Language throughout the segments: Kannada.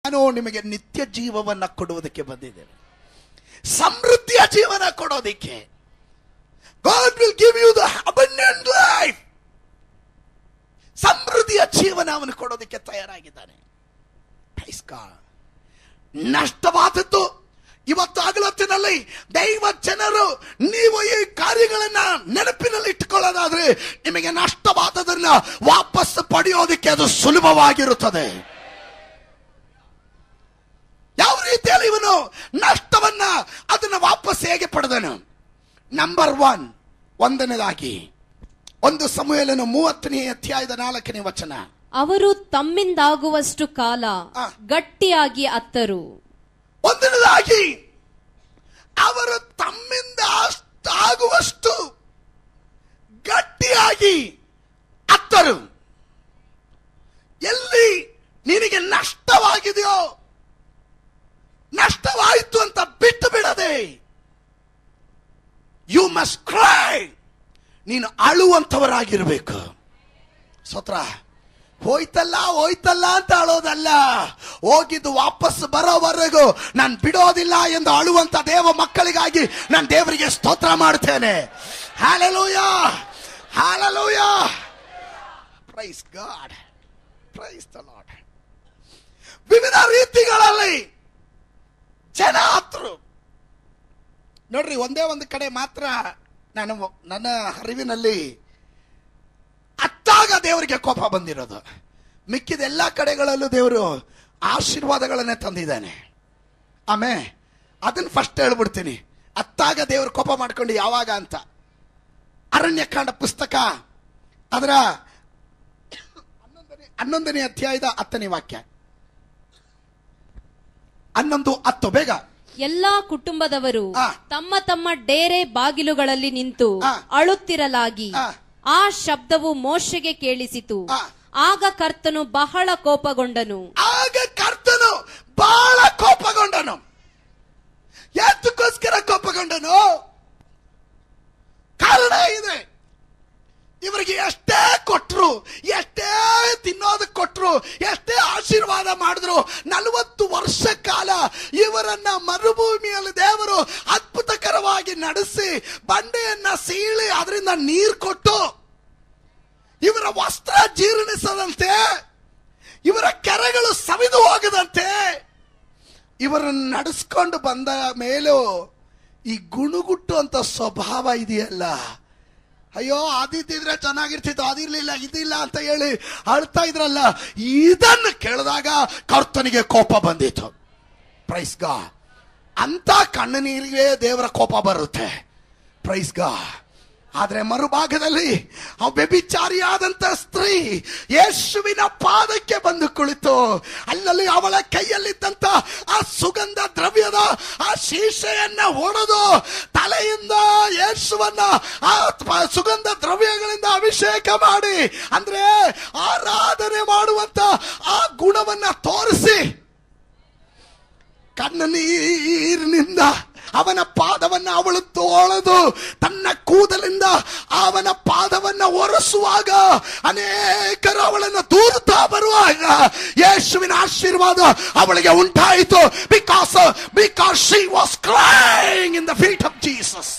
ನಾನು ನಿಮಗೆ ನಿತ್ಯ ಜೀವವನ್ನ ಕೊಡುವುದಕ್ಕೆ ಬಂದಿದ್ದೇನೆ ಸಮೃದ್ಧಿಯ ಜೀವನ ಕೊಡೋದಿಕ್ಕೆ God will give you the abundant life ಸಮೃದ್ಧಿಯ ಜೀವನ ಅವನು ಕೊಡೋದಕ್ಕೆ ತಯಾರಾಗಿದ್ದಾನೆ Praise God. ನಷ್ಟವಾದದ್ದು ಇವತ್ತು ಅಗಲತ್ತಿನಲ್ಲಿ ದೈವ ಜನರು ನೀವು ಈ ಕಾರ್ಯಗಳನ್ನ ನೆನಪಿನಲ್ಲಿ ಇಟ್ಟುಕೊಳ್ಳೋದಾದ್ರೆ ನಿಮಗೆ ನಷ್ಟವಾದದನ್ನ ವಾಪಸ್ ಪಡೆಯೋದಕ್ಕೆ ಅದು ಸುಲಭವಾಗಿರುತ್ತದೆ ಯಾವ ರೀತಿಯಲ್ಲಿ ಇವನು ನಷ್ಟವನ್ನ ಅದನ್ನ ವಾಪಸ್ ಹೇಗೆ ಪಡೆದನು ನಂಬರ್ ಒನ್ ಒಂದನೇದಾಗಿ ಒಂದು ಸಮಯಲನ್ನು ಮೂವತ್ತನೇ ಅಧ್ಯಾಯದ ನಾಲ್ಕನೇ ವಚನ ಅವರು ತಮ್ಮಿಂದಾಗುವಷ್ಟು ಕಾಲ ಆ. ಗಟ್ಟಿಯಾಗಿ ಅತ್ತರು ಒಂದನೇದಾಗಿ ಅವರು ತಮ್ಮಿಂದ ಅಷ್ಟಾಗುವಷ್ಟು ಗಟ್ಟಿಯಾಗಿ ಅತ್ತರು ಎಲ್ಲಿ ನಿನಗೆ ನಷ್ಟವಾಗಿದೆಯೋ ನಷ್ಟವಾಯಿತು ಅಂತ ಬಿಟ್ಟು ಬಿಡದೆ ಯು ಮಸ್ಟ್ ಕ್ರೈ ನೀನು ಅಳುವಂತವರಾಗಿರ್ಬೇಕು ಸೋತ್ರ ಹೋಯ್ತಲ್ಲ ಹೋಯ್ತಲ್ಲ ಅಂತ ಅಳೋದಲ್ಲ ಹೋಗಿದ್ದು ವಾಪಸ್ ಬರೋವರೆಗೂ ನಾನು ಬಿಡೋದಿಲ್ಲ ಎಂದು ಅಳುವಂತ ದೇವ ಮಕ್ಕಳಿಗಾಗಿ ನಾನು ದೇವರಿಗೆ ಸ್ತೋತ್ರ ಮಾಡ್ತೇನೆ hallelujah hallelujah praise God praise the Lord ವಿವಿಧ ರೀತಿಗಳಲ್ಲಿ ಜನ ಹತ್ರು ನೋಡ್ರಿ ಒಂದೇ ಒಂದು ಕಡೆ ಮಾತ್ರ ನಾನು ನನ್ನ ಹರಿವಿನಲ್ಲಿ ಅತ್ತಾಗ ದೇವರಿಗೆ ಕೋಪ ಬಂದಿರೋದು ಮಿಕ್ಕಿದ ಎಲ್ಲ ಕಡೆಗಳಲ್ಲೂ ದೇವರು ಆಶೀರ್ವಾದಗಳನ್ನೇ ತಂದಿದ್ದಾನೆ ಆಮೇ ಅದನ್ನ ಫಸ್ಟ್ ಹೇಳ್ಬಿಡ್ತೀನಿ ಅತ್ತಾಗ ದೇವರು ಕೋಪ ಮಾಡ್ಕೊಂಡು ಯಾವಾಗ ಅಂತ ಅರಣ್ಯಕಾಂಡ ಪುಸ್ತಕ ಅದರ ಹನ್ನೊಂದನೇ ಹನ್ನೊಂದನೇ ಅಧ್ಯಾಯದ ಹತ್ತನೇ ವಾಕ್ಯ ಹನ್ನೊಂದು ಹತ್ತು ಬೇಗ ಎಲ್ಲಾ ಕುಟುಂಬದವರು ಆ. ತಮ್ಮ ತಮ್ಮ ಡೇರೆ ಬಾಗಿಲುಗಳಲ್ಲಿ ನಿಂತು ಆ. ಅಳುತ್ತಿರಲಾಗಿ ಆ. ಆ ಶಬ್ದವು ಮೋಶೆಗೆ ಕೇಳಿಸಿತು ಆ. ಆಗ ಕರ್ತನು ಬಹಳ ಕೋಪಗೊಂಡನು ಆಗ ಕರ್ತನು ಬಹಳ ಕೋಪಗೊಂಡನು ಯಾತಕ್ಕೋಸ್ಕರ ಕೋಪಗೊಂಡನು ಕಾರಣ ಇದೆ ಇವರಿಗೆ ಎಷ್ಟೇ ಕೊಟ್ರು ಎಷ್ಟೇ ತಿನ್ನೋದಕ್ಕೆ ಕೊಟ್ರು ಎಷ್ಟೇ ಆಶೀರ್ವಾದ ಮಾಡಿದ್ರು ನಲವತ್ತು ವರ್ಷ ಕಾಲ ಇವರನ್ನ ಮರುಭೂಮಿಯಲ್ಲಿ ದೇವರು ಅದ್ಭುತಕರವಾಗಿ ನಡೆಸಿ ಬಂಡೆಯನ್ನ ಸೀಳಿ ಅದರಿಂದ ನೀರು ಕೊಟ್ಟು ಇವರ ವಸ್ತ್ರ ಜೀರ್ಣಿಸದಂತೆ ಇವರ ಕೆರೆಗಳು ಸವಿದು ಹೋಗದಂತೆ ಇವರನ್ನು ನಡೆಸ್ಕೊಂಡು ಬಂದ ಮೇಲೂ ಈ ಗುಣುಗುಟ್ಟು ಅಂತ ಸ್ವಭಾವ ಇದೆಯಲ್ಲ ಅಯ್ಯೋ ಅದಿದ್ದಿದ್ರೆ ಚೆನ್ನಾಗಿರ್ತಿತ್ತು ಅದಿರ್ಲಿಲ್ಲ ಇದಿಲ್ಲ ಅಂತ ಹೇಳಿ ಅಳ್ತಾ ಇದ್ರಲ್ಲ ಇದನ್ನು ಕೇಳಿದಾಗ ಕರ್ತನಿಗೆ ಕೋಪ ಬಂದಿತ್ತು ಪ್ರೈಸ್ ಗಾ ಅಂತ ಕಣ್ಣನೀರಿಗೆ ದೇವರ ಕೋಪ ಬರುತ್ತೆ ಪ್ರೈಸ್ ಗಾ ಆದ್ರೆ ಮರುಭಾಗದಲ್ಲಿ ಆ ವ್ಯಭಿಚಾರಿಯಾದಂತ ಸ್ತ್ರೀ ಯೇಸುವಿನ ಪಾದಕ್ಕೆ ಬಂದು ಕುಳಿತು ಅಲ್ಲಲ್ಲಿ ಅವಳ ಕೈಯಲ್ಲಿದ್ದಂತ ಆ ಸುಗಂಧ ದ್ರವ್ಯದ ಆ ಶೀಶೆಯನ್ನ ಹೊಡೆದು ತಲೆಯಿಂದ ಯೇಸುವನ್ನ ಆ ಪ- ಸುಗಂಧ ದ್ರವ್ಯಗಳಿಂದ ಅಭಿಷೇಕ ಮಾಡಿ ಅಂದ್ರೆ ಆರಾಧನೆ ಮಾಡುವಂತ ಆ ಗುಣವನ್ನ ತೋರಿಸಿ ಕಣ್ಣ ನೀರಿನಿಂದ ಅವನ ಪಾದವನ್ನ ಅವಳು ತೋಳದು ತನ್ನ ಕೂದಲಿಂದ ಅವನ ಪಾದವನ್ನ ಒರೆಸುವಾಗ ಅನೇಕರು ಅವಳನ್ನು ದೂರುತ್ತಾ ಬರುವಾಗ ಯೇಸುವಿನ ಆಶೀರ್ವಾದ ಅವಳಿಗೆ ಉಂಟಾಯಿತು because because she was crying in the feet of Jesus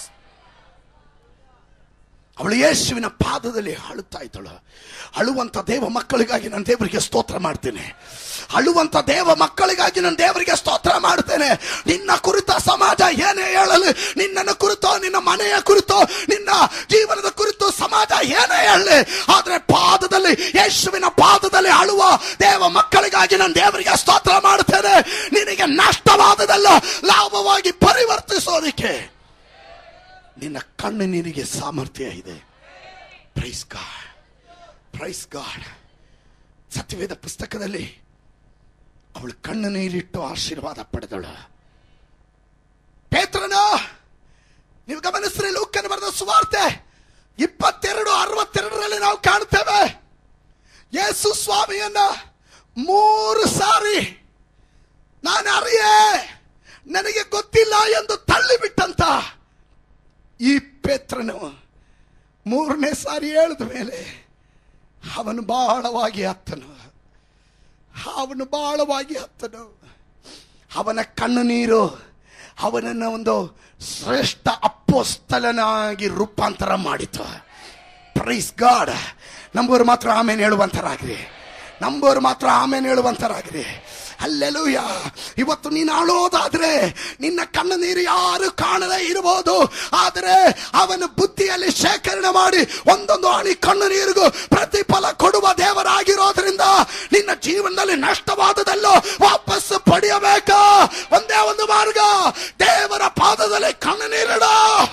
ಅವಳು ಯೇಸುವಿನ ಪಾದದಲ್ಲಿ ಅಳುತ್ತಾ ಇದ್ದಳು ಅಳುವಂತ ದೇವ ಮಕ್ಕಳಿಗಾಗಿ ನಾನು ದೇವರಿಗೆ ಸ್ತೋತ್ರ ಮಾಡ್ತೇನೆ ಅಳುವಂತ ದೇವ ಮಕ್ಕಳಿಗಾಗಿ ನಾನು ದೇವರಿಗೆ ಸ್ತೋತ್ರ ಮಾಡ್ತೇನೆ ನಿನ್ನ ಕುರಿತ ಸಮಾಜ ಏನೇ ಹೇಳಲು ನಿನ್ನನ್ನು ಕುರಿತೋ ನಿನ್ನ ಮನೆಯ ಕುರಿತೋ ನಿನ್ನ ಜೀವನದ ಕುರಿತು ಸಮಾಜ ಏನೇ ಹೇಳಲಿ ಆದ್ರೆ ಪಾದದಲ್ಲಿ ಯೇಸುವಿನ ಪಾದದಲ್ಲಿ ಅಳುವ ದೇವ ಮಕ್ಕಳಿಗಾಗಿ ನಾನು ದೇವರಿಗೆ ಸ್ತೋತ್ರ ಮಾಡ್ತೇನೆ ನಿನಗೆ ನಷ್ಟವಾದದಲ್ಲ ಲಾಭವಾಗಿ ಪರಿವರ್ತಿಸೋದಕ್ಕೆ ನಿನ್ನ ಕಣ್ಣು ನಿನಗೆ ಸಾಮರ್ಥ್ಯ ಇದೆ ಪ್ರೈಸ್ ಗಾಡ್ ಪ್ರೈಸ್ ಗಾಡ್ ಸತ್ಯವೇದ ಪುಸ್ತಕದಲ್ಲಿ ಅವಳು ಕಣ್ಣು ನೀರಿಟ್ಟು ಆಶೀರ್ವಾದ ಪಡೆದಳು ಪೇತ್ರನ ನೀವು ಗಮನಿಸ್ರಿ ಲೂಕನ್ ಬರೆದ ಸುವಾರ್ತೆ ಇಪ್ಪತ್ತೆರಡು ಅರವತ್ತೆರಡರಲ್ಲಿ ನಾವು ಕಾಣ್ತೇವೆ ಯೇಸು ಸ್ವಾಮಿಯನ್ನ ಮೂರು ಸಾರಿ ನಾನು ಅರಿಯೇ ನನಗೆ ಗೊತ್ತಿಲ್ಲ ಎಂದು ತಳ್ಳಿಬಿಟ್ಟಂತ ಈ ಪೇತ್ರನು ಮೂರನೇ ಸಾರಿ ಹೇಳಿದ ಮೇಲೆ ಅವನು ಬಹಳವಾಗಿ ಹತ್ತನು ಅವನು ಬಹಳವಾಗಿ ಹತ್ತನು ಅವನ ಕಣ್ಣು ನೀರು ಅವನನ್ನು ಒಂದು ಶ್ರೇಷ್ಠ ಅಪ್ಪೋಸ್ತಲನಾಗಿ ರೂಪಾಂತರ ಮಾಡಿತು ಪ್ರೈಸ್ ಗಾಡ್ ನಂಬೋರು ಮಾತ್ರ ಆಮೇಲೆ ಹೇಳುವಂತರಾಗ್ರಿ ನಂಬೋರು ಮಾತ್ರ ಆಮೇಲೆ ಹೇಳುವಂತರಾಗ್ರಿ ಅಲ್ಲೆಲೂಯ ಇವತ್ತು ನೀನು ಅಳೋದಾದ್ರೆ ನಿನ್ನ ಕಣ್ಣು ನೀರು ಯಾರು ಕಾಣದೇ ಇರಬಹುದು ಆದರೆ ಅವನ ಬುದ್ಧಿಯಲ್ಲಿ ಶೇಖರಣೆ ಮಾಡಿ ಒಂದೊಂದು ಹನಿ ಕಣ್ಣು ನೀರಿಗೂ ಪ್ರತಿಫಲ ಕೊಡುವ ದೇವರಾಗಿರೋದ್ರಿಂದ ನಿನ್ನ ಜೀವನದಲ್ಲಿ ನಷ್ಟವಾದದಲ್ಲೋ ವಾಪಸ್ ಪಡೆಯಬೇಕಾ ಒಂದೇ ಒಂದು ಮಾರ್ಗ ದೇವರ ಪಾದದಲ್ಲಿ ಕಣ್ಣು ನೀರಿಡ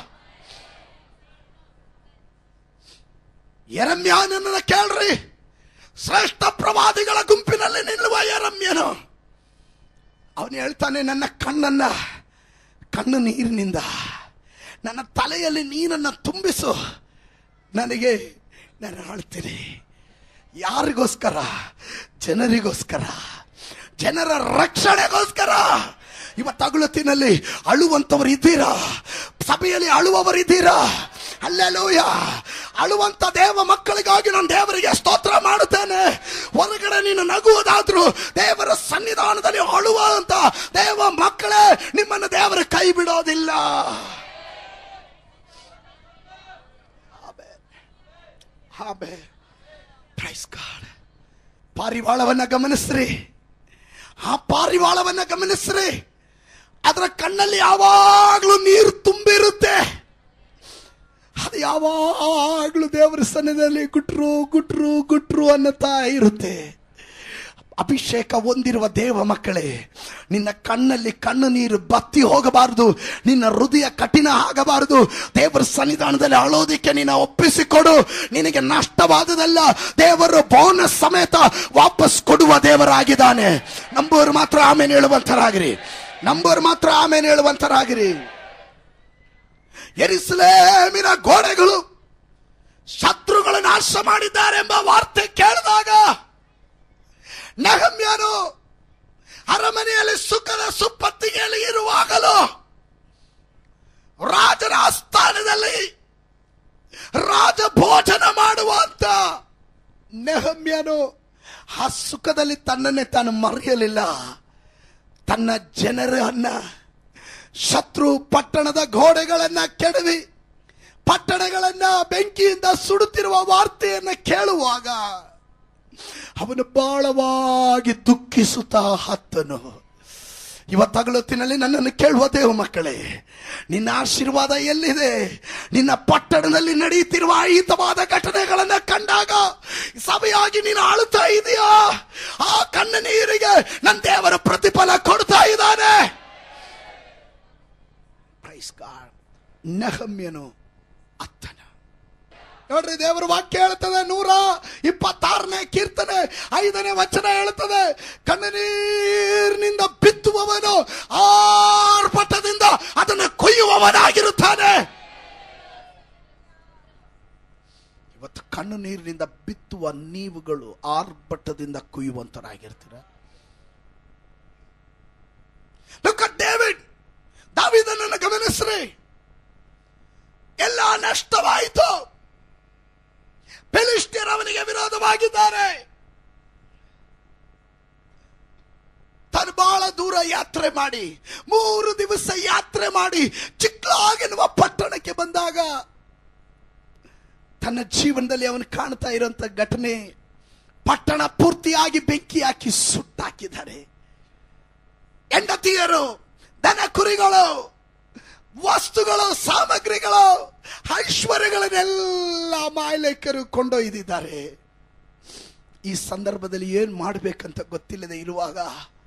ಎರಮ್ಯಾನನ್ನ ಕೇಳ್ರಿ ಶ್ರೇಷ್ಠ ಪ್ರವಾದಿಗಳ ಗುಂಪಿನಲ್ಲಿ ನಿಲ್ಲುವ ಎರಮ್ಯನು ಅವನು ಹೇಳ್ತಾನೆ ನನ್ನ ಕಣ್ಣನ್ನ ಕಣ್ಣು ನೀರಿನಿಂದ ನನ್ನ ತಲೆಯಲ್ಲಿ ನೀರನ್ನು ತುಂಬಿಸು ನನಗೆ ನಾನು ಆಳ್ತೀನಿ ಯಾರಿಗೋಸ್ಕರ ಜನರಿಗೋಸ್ಕರ ಜನರ ರಕ್ಷಣೆಗೋಸ್ಕರ ಇವತ್ತು ಅಗುಳತಿನಲ್ಲಿ ಅಳುವಂತವರು ಇದ್ದೀರಾ ಸಭೆಯಲ್ಲಿ ಅಳುವವರು ಇದ್ದೀರಾ ಅಲ್ಲೆಲೂಯ ಅಳುವಂತ ದೇವ ಮಕ್ಕಳಿಗಾಗಿ ನಾನು ದೇವರಿಗೆ ಸ್ತೋತ್ರ ಮಾಡುತ್ತೇನೆ ಹೊರಗಡೆ ನೀನು ನಗುವುದಾದ್ರೂ ದೇವರ ಸನ್ನಿಧಾನದಲ್ಲಿ ಅಳುವಂತ ದೇವ ಮಕ್ಕಳೇ ನಿಮ್ಮನ್ನು ದೇವರ ಕೈ ಬಿಡೋದಿಲ್ಲ ಆಬೆ ಪ್ರೈಸ್ ಗಾಡ್ ಪಾರಿವಾಳವನ್ನ ಗಮನಿಸ್ರಿ ಆ ಪಾರಿವಾಳವನ್ನ ಗಮನಿಸ್ರಿ ಅದರ ಕಣ್ಣಲ್ಲಿ ಯಾವಾಗ್ಲೂ ನೀರು ತುಂಬಿರುತ್ತೆ ಅದು ಯಾವಾಗ್ಲೂ ದೇವರ ಸನ್ನಿಧಿಯಲ್ಲಿ ಗುಟ್ರು ಗುಟ್ರು ಗುಟ್ರು ಅನ್ನತಾ ಇರುತ್ತೆ ಅಭಿಷೇಕ ಹೊಂದಿರುವ ದೇವ ಮಕ್ಕಳೇ ನಿನ್ನ ಕಣ್ಣಲ್ಲಿ ಕಣ್ಣು ನೀರು ಬತ್ತಿ ಹೋಗಬಾರದು ನಿನ್ನ ಹೃದಯ ಕಠಿಣ ಆಗಬಾರದು ದೇವರ ಸನ್ನಿಧಾನದಲ್ಲಿ ಅಳೋದಿಕ್ಕೆ ನೀನು ಒಪ್ಪಿಸಿಕೊಡು ನಿನಗೆ ನಷ್ಟವಾದದಲ್ಲ ದೇವರು ಬೋನಸ್ ಸಮೇತ ವಾಪಸ್ ಕೊಡುವ ದೇವರಾಗಿದ್ದಾನೆ ನಂಬೋರು ಮಾತ್ರ ಆಮೇಲೆ ಹೇಳುವಂತರಾಗಿರಿ ನಂಬೋರು ಮಾತ್ರ ಆಮೇಲೆ ಹೇಳುವಂತರಾಗಿರಿ ಎರಿಸಲೇಮಿನ ಗೋಡೆಗಳು ಶತ್ರುಗಳು ನಾಶ ಮಾಡಿದ್ದಾರೆ ಎಂಬ ವಾರ್ತೆ ಕೇಳಿದಾಗ ನಹಮ್ಯನು ಅರಮನೆಯಲ್ಲಿ ಸುಖದ ಸುಪ್ಪತ್ತಿಗೆಯಲ್ಲಿ ಇರುವಾಗಲೂ ರಾಜನ ಆಸ್ಥಾನದಲ್ಲಿ ರಾಜ ಭೋಜನ ಮಾಡುವಂತ ನೆಹಮ್ಯನು ಆ ಸುಖದಲ್ಲಿ ತನ್ನನ್ನೇ ತಾನು ಮರೆಯಲಿಲ್ಲ ತನ್ನ ಜನರನ್ನ ಶತ್ರು ಪಟ್ಟಣದ ಗೋಡೆಗಳನ್ನ ಕೆಡವಿ ಪಟ್ಟಣಗಳನ್ನ ಬೆಂಕಿಯಿಂದ ಸುಡುತ್ತಿರುವ ವಾರ್ತೆಯನ್ನ ಕೇಳುವಾಗ ಅವನು ಬಾಳವಾಗಿ ದುಃಖಿಸುತ್ತಾ ಹತ್ತನು ಇವತ್ತಗಲೊತ್ತಿನಲ್ಲಿ ನನ್ನನ್ನು ಕೇಳುವ ದೇವ ಮಕ್ಕಳೇ ನಿನ್ನ ಆಶೀರ್ವಾದ ಎಲ್ಲಿದೆ ನಿನ್ನ ಪಟ್ಟಣದಲ್ಲಿ ನಡೆಯುತ್ತಿರುವ ಅಹಿತವಾದ ಘಟನೆಗಳನ್ನ ಕಂಡಾಗ ಸಭೆಯಾಗಿ ನೀನು ಆಳುತ್ತಾ ಇದೆಯಾ ಆ ಕಣ್ಣ ನೀರಿಗೆ ನನ್ನ ದೇವರ ಪ್ರತಿಫಲ ಕೊಡ್ತಾ ಇದ್ದಾನೆ ಪ್ರೈಸ್ ಗಾಡ್ ನಹಮ್ಯನು ಅತ್ತನ ನೋಡ್ರಿ ದೇವರ ವಾಕ್ಯ ಹೇಳ್ತದೆ ನೂರ ಇಪ್ಪತ್ತಾರನೇ ಕೀರ್ತನೆ ಐದನೇ ವಚನ ಹೇಳ್ತದೆ ಕಣ್ಣನೀರಿನಿಂದ ಬಿತ್ತುವವನು ಆರ್ಭಟದಿಂದ ಅದನ್ನು ಕೊಯ್ಯುವವನಾಗಿರುತ್ತಾನೆ ಇವತ್ತು ಕಣ್ಣು ನೀರಿನಿಂದ ಬಿತ್ತುವ ನೀವುಗಳು ಆರ್ಭಟದಿಂದ ಕೊಯ್ಯುವಂತರಾಗಿರ್ತೀರ Look at David. ದಾವಿದನನ್ನು ಗಮನಿಸ್ರಿ ಎಲ್ಲ ನಷ್ಟವಾಯಿತು ಫಿಲಿಸ್ಟಿಯರ್ ಅವನಿಗೆ ವಿರೋಧವಾಗಿದ್ದಾರೆ ತಾನು ಬಹಳ ದೂರ ಯಾತ್ರೆ ಮಾಡಿ ಮೂರು ದಿವಸ ಯಾತ್ರೆ ಮಾಡಿ ಚಿಕ್ಲಾಗ್ ಎನ್ನುವ ಪಟ್ಟಣಕ್ಕೆ ಬಂದಾಗ ತನ್ನ ಜೀವನದಲ್ಲಿ ಅವನು ಕಾಣ್ತಾ ಇರುವಂತ ಘಟನೆ ಪಟ್ಟಣ ಪೂರ್ತಿಯಾಗಿ ಬೆಂಕಿ ಹಾಕಿ ಸುಟ್ಟಾಕಿದ್ದಾರೆ ಹೆಂಡತಿಯರು ದನ ಕುರಿಗಳು ವಸ್ತುಗಳು ಸಾಮಗ್ರಿಗಳು ಐಶ್ವರ್ಯಗಳನ್ನೆಲ್ಲ ಮಾಯಲೇಖರು ಕೊಂಡೊಯ್ದಿದ್ದಾರೆ ಈ ಸಂದರ್ಭದಲ್ಲಿ ಏನ್ ಮಾಡಬೇಕಂತ ಗೊತ್ತಿಲ್ಲದೆ ಇರುವಾಗ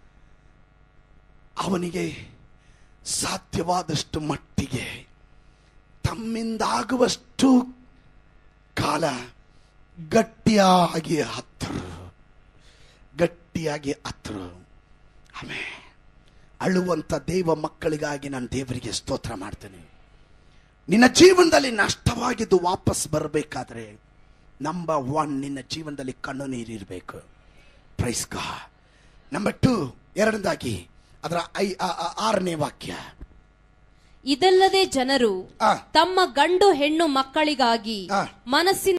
ಅವನಿಗೆ ಸಾಧ್ಯವಾದಷ್ಟು ಮಟ್ಟಿಗೆ ತಮ್ಮಿಂದಾಗುವಷ್ಟು ಕಾಲ ಗಟ್ಟಿಯಾಗಿ ಹತ್ತರು ಗಟ್ಟಿಯಾಗಿ ಹತ್ತರು ಆಮೇಲೆ ಅಳುವಂತ ದೇವ ಮಕ್ಕಳಿಗಾಗಿ ನಾನು ದೇವರಿಗೆ ಸ್ತೋತ್ರ ಮಾಡ್ತೇನೆ ನಿನ್ನ ಜೀವನದಲ್ಲಿ ನಷ್ಟವಾಗಿದ್ದು ವಾಪಸ್ ಬರಬೇಕಾದ್ರೆ ನಂಬರ್ ಒನ್ ನಿನ್ನ ಜೀವನದಲ್ಲಿ ಕಣ್ಣು ನೀರಿರಬೇಕು ಪ್ರೈಸ್ ಗಾ ನಂಬರ್ ಟು ಎರಡನೇದಾಗಿ ಅದರ ಐ ಆ- ಆ- ಆರನೇ ವಾಕ್ಯ ಇದಲ್ಲದೆ ಜನರು ಆ. ತಮ್ಮ ಗಂಡು ಹೆಣ್ಣು ಮಕ್ಕಳಿಗಾಗಿ ಆ. ಮನಸ್ಸಿನ